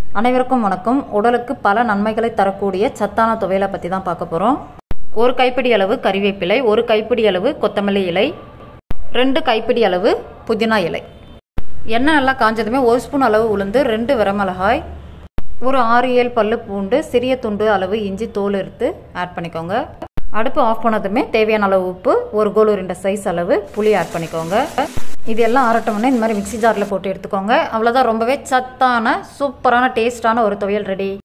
அனைவருக்கும் வணக்கம் உடலுக்கு பல நன்மைகளை தரக்கூடிய சத்தான துவையலை பற்றி தான் பார்க்க போகிறோம் ஒரு கைப்பிடி அளவு கறிவேப்பிலை ஒரு கைப்பிடி அளவு கொத்தமல்லி இலை ரெண்டு கைப்பிடி அளவு புதினா இலை எண்ணெய் நல்லா காஞ்சதுமே ஒரு ஸ்பூன் அளவு உளுந்து ரெண்டு வரமிளகாய் ஒரு ஆறு ஏழு பல்லு பூண்டு சிறிய துண்டு அளவு இஞ்சி தோல் எடுத்து ஆட் பண்ணிக்கோங்க அடுப்பு ஆஃப் பண்ணதுமே தேவையான அளவு உப்பு ஒரு கோல் ரெண்டு சைஸ் அளவு புளி ஆட் பண்ணிக்கோங்க இது எல்லாம் ஆறட்டோம்னா இந்த மாதிரி மிக்ஸி ஜாரில் போட்டு எடுத்துக்கோங்க அவ்வளோதான் ரொம்பவே சத்தான சூப்பரான டேஸ்டான ஒரு துவையல் ரெடி